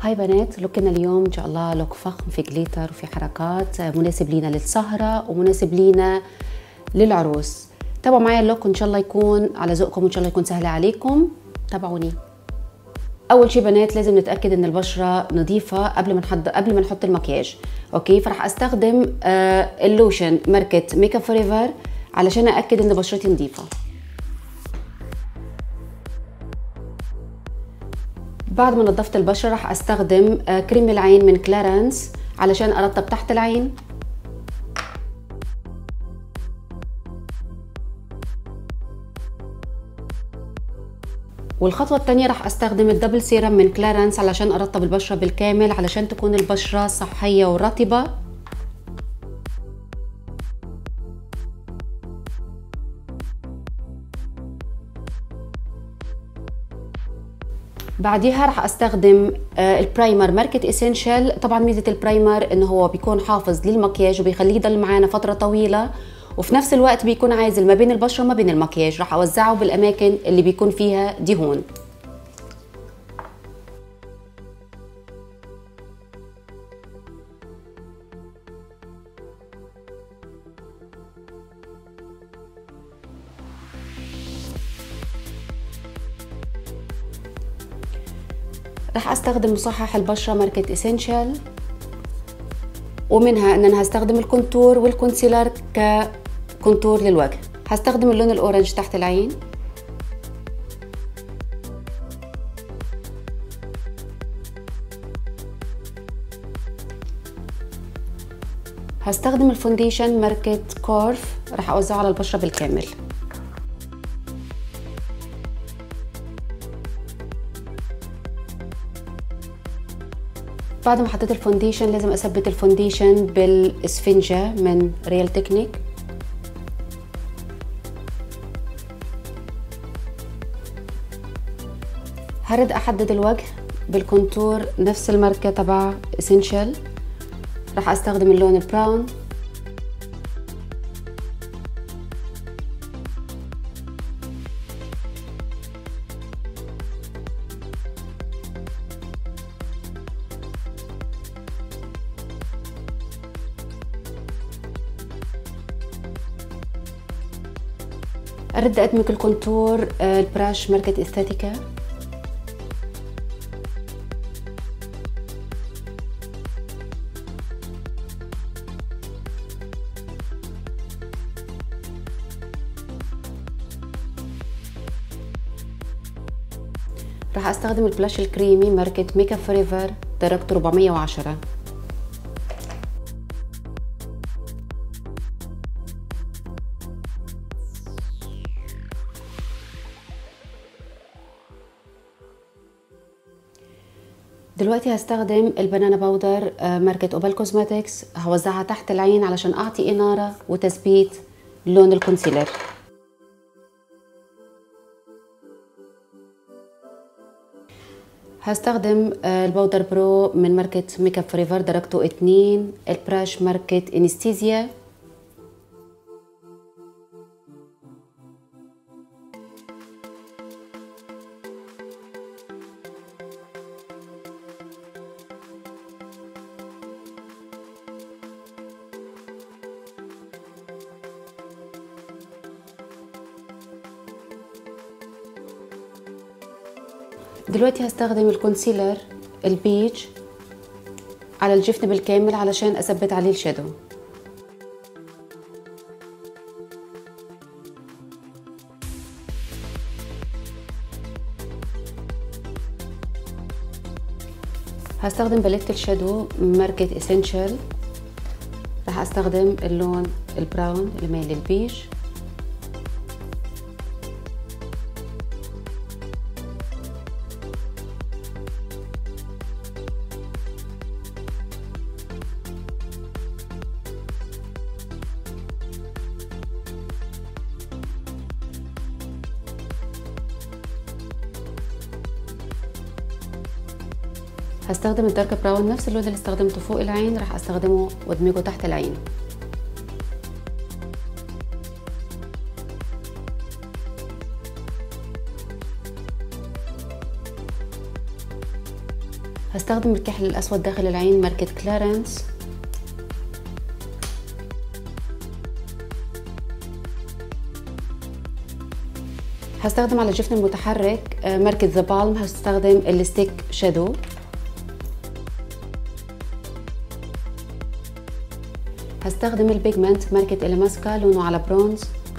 هاي بنات لوكنا اليوم ان شاء الله لوك فخم في جليتر وفي حركات مناسب لينا للسهرة ومناسب لينا للعروس تابعوا معايا اللوك ان شاء الله يكون على ذوقكم وان شاء الله يكون سهل عليكم تابعوني اول شي بنات لازم نتاكد ان البشره نظيفه قبل ما نحط قبل ما نحط المكياج اوكي فرح استخدم آه اللوشن ماركه ميك اب فوريفر علشان ااكد ان بشرتي نظيفه بعد ما نظفت البشره راح استخدم آه كريم العين من كلارنس علشان ارطب تحت العين والخطوة الثانية راح استخدم الدبل سيرم من كلارنس علشان ارطب البشرة بالكامل علشان تكون البشرة صحية ورطبة بعديها راح استخدم البرايمر ماركة اسينشال طبعا ميزة البرايمر انه هو بيكون حافظ للمكياج وبيخليه يضل معانا فترة طويلة وفي نفس الوقت بيكون عازل ما بين البشرة وما بين المكياج راح اوزعه بالاماكن اللي بيكون فيها دهون راح استخدم مصحح البشرة ماركة اسينشال ومنها ان انا هستخدم الكونتور والكونسيلر ككونتور للوجه هستخدم اللون الاورنج تحت العين هستخدم الفونديشن ماركة كورف راح اوزعه على البشرة بالكامل بعد ما حطيت الفونديشن لازم اثبت الفونديشن بالاسفنجة من ريال تكنيك هرد احدد الوجه بالكونتور نفس الماركة تبع اسينشال راح استخدم اللون البراون ارد ادمج الكونتور البراش ماركة استاتيكا راح استخدم البلاش الكريمي ماركة ميك اب فوريفر درجته 410 دلوقتي هستخدم البنانا باودر ماركة اوبال كوزماتكس هوزعها تحت العين علشان اعطي انارة وتثبيت لون الكونسيلر هستخدم الباودر برو من ماركة ميك اب فريفر درجته 2 البراش ماركة انستيزيا دلوقتي هستخدم الكونسيلر البيج على الجفن بالكامل علشان اثبت عليه الشادو هستخدم باليت الشادو ماركة اسينشال راح استخدم اللون البراون اللي مايل للبيج هستخدم الدارك براون نفس اللون اللي استخدمته فوق العين راح استخدمه وادمجه تحت العين هستخدم الكحل الأسود داخل العين ماركة كلارنس هستخدم على الجفن المتحرك آه، ماركة ذا بالم هستخدم الستيك شادو هستخدم البيجمنت ماركة إلماسكا لونه على برونز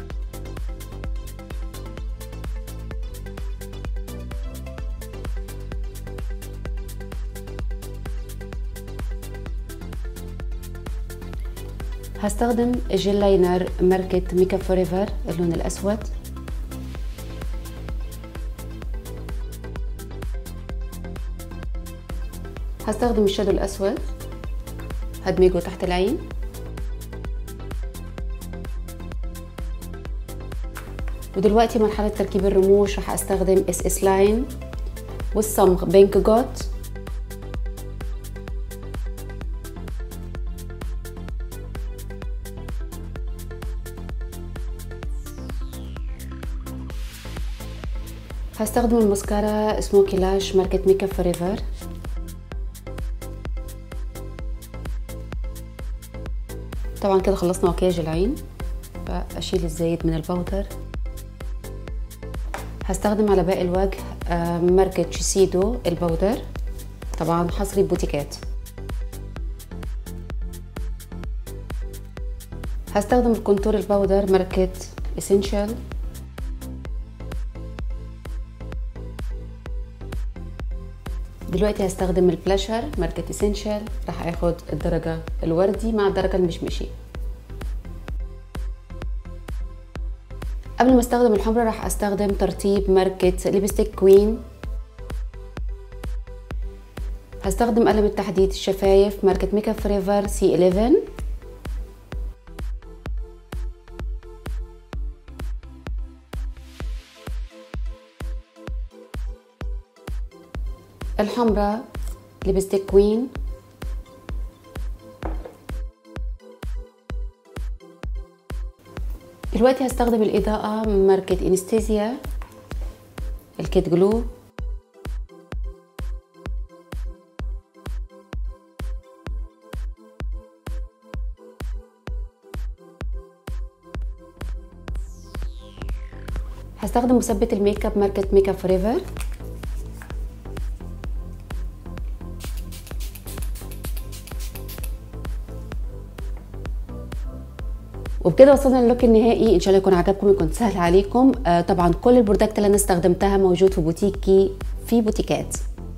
هستخدم جيل لاينر ماركة ميكا فوريفر اللون الأسود هستخدم الشادو الأسود هدمجه تحت العين ودلوقتي مرحلة تركيب الرموش راح استخدم اس اس لاين والصمغ بينك جوت هستخدم الماسكارا سموكي لاش ماركة ميك اب فوريفر طبعا كده خلصنا مكياج العين فاشيل الزايد من البودر هستخدم على باقي الوجه آه، ماركة شيسيدو البودر طبعا حصري بوتيكات هستخدم الكونتور البودر ماركة اسينشال دلوقتي هستخدم البلاشر ماركة اسينشال راح اخد الدرجة الوردي مع الدرجة المشمشي قبل ما استخدم الحمرة راح استخدم ترطيب ماركة ليبستيك كوين هستخدم قلم التحديد الشفايف ماركة ميك اب فريفر سي 11 الحمراء ليبستيك كوين دلوقتي هستخدم الإضاءة من ماركة انستيزيا الكيت جلو هستخدم مثبت الميك اب ماركة ميك اب فوريفر وبكده وصلنا للوك النهائي ان شاء الله يكون عجبكم يكون سهل عليكم آه طبعا كل البرودكت اللي انا استخدمتها موجود في بوتيكي في بوتيكات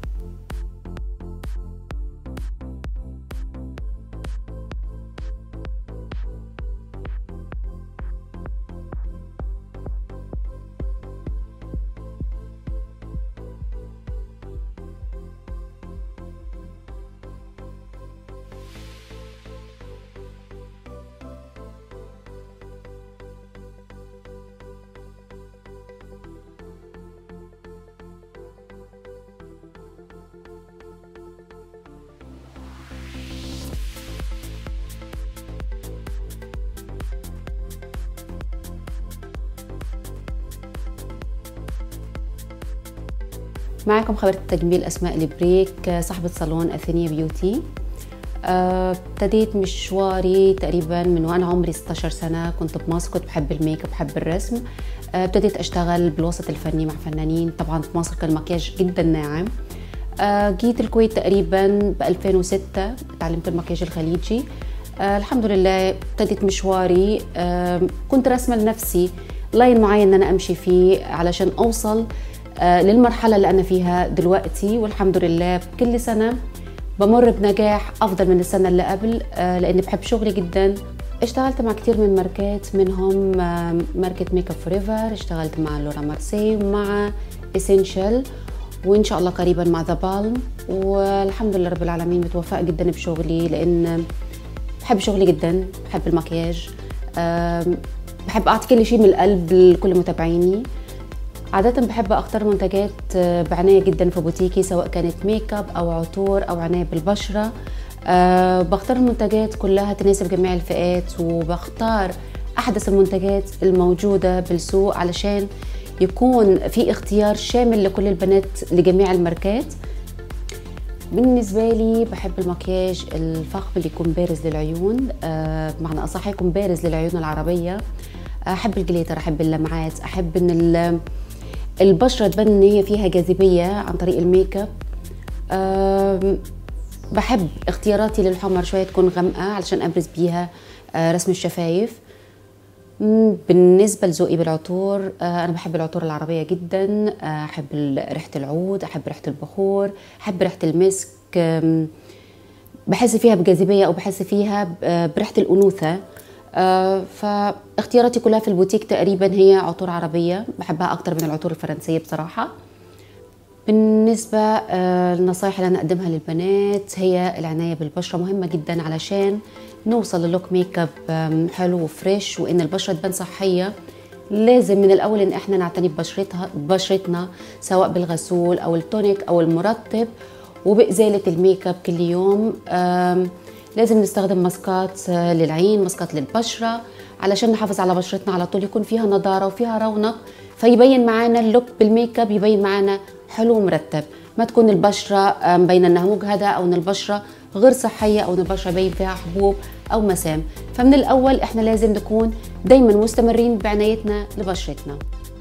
معكم خبيرة التجميل أسماء البريك صاحبة صالون أثينيا بيوتي آه، ابتديت مشواري تقريبا من وانا عمري 16 سنه كنت بمصر كنت بحب الميك اب بحب الرسم آه، ابتديت اشتغل بالوسط الفني مع فنانين طبعا في مصر كان المكياج جدا ناعم آه، جيت الكويت تقريبا ب 2006 تعلمت المكياج الخليجي الحمد لله ابتديت مشواري كنت رسمه لنفسي لاين معين ان انا امشي فيه علشان اوصل آه، للمرحلة اللي أنا فيها دلوقتي والحمد لله كل سنة بمر بنجاح أفضل من السنة اللي قبل آه، لأني بحب شغلي جدا اشتغلت مع كتير من ماركات منهم آه، ماركة ميك اب فوريفر اشتغلت مع لورا مارسي ومع اسينشال وان شاء الله قريبا مع ذا بالم والحمد لله رب العالمين متوفقه جدا بشغلي لان بحب شغلي جدا بحب المكياج بحب اعطي كل شيء من القلب لكل متابعيني عادة بحب أختار منتجات آه، بعناية جدا في بوتيكي سواء كانت ميك اب أو عطور أو عناية بالبشرة أه بختار المنتجات كلها تناسب جميع الفئات وبختار أحدث المنتجات الموجودة بالسوق علشان يكون في اختيار شامل لكل البنات لجميع الماركات بالنسبة لي بحب المكياج الفخم اللي يكون بارز للعيون آه بمعنى أصح يكون بارز للعيون العربية أحب الجليتر أحب اللمعات أحب إن البشرة تبان إن هي فيها جاذبية عن طريق الميك اب آه بحب اختياراتي للحمر شوية تكون غامقة علشان أبرز بيها آه رسم الشفايف بالنسبة لذوقي بالعطور أنا بحب العطور العربية جدا أحب ريحة العود أحب ريحة البخور أحب ريحة المسك بحس فيها بجاذبية أو بحس فيها بريحة الأنوثة فاختياراتي كلها في البوتيك تقريبا هي عطور عربية بحبها أكتر من العطور الفرنسية بصراحة بالنسبة للنصائح اللي أنا أقدمها للبنات هي العناية بالبشرة مهمة جدا علشان نوصل للوك ميك اب حلو وفريش وان البشره تبان صحيه لازم من الاول ان احنا نعتني ببشرتها ببشرتنا سواء بالغسول او التونيك او المرطب وبازاله الميك اب كل يوم لازم نستخدم ماسكات للعين ماسكات للبشره علشان نحافظ على بشرتنا على طول يكون فيها نضاره وفيها رونق فيبين معانا اللوك بالميك اب يبين معانا حلو ومرتب ما تكون البشره مبينه انها مجهده او ان البشره غير صحيه او ان البشره باين فيها حبوب او مسام فمن الاول احنا لازم نكون دايما مستمرين بعنايتنا لبشرتنا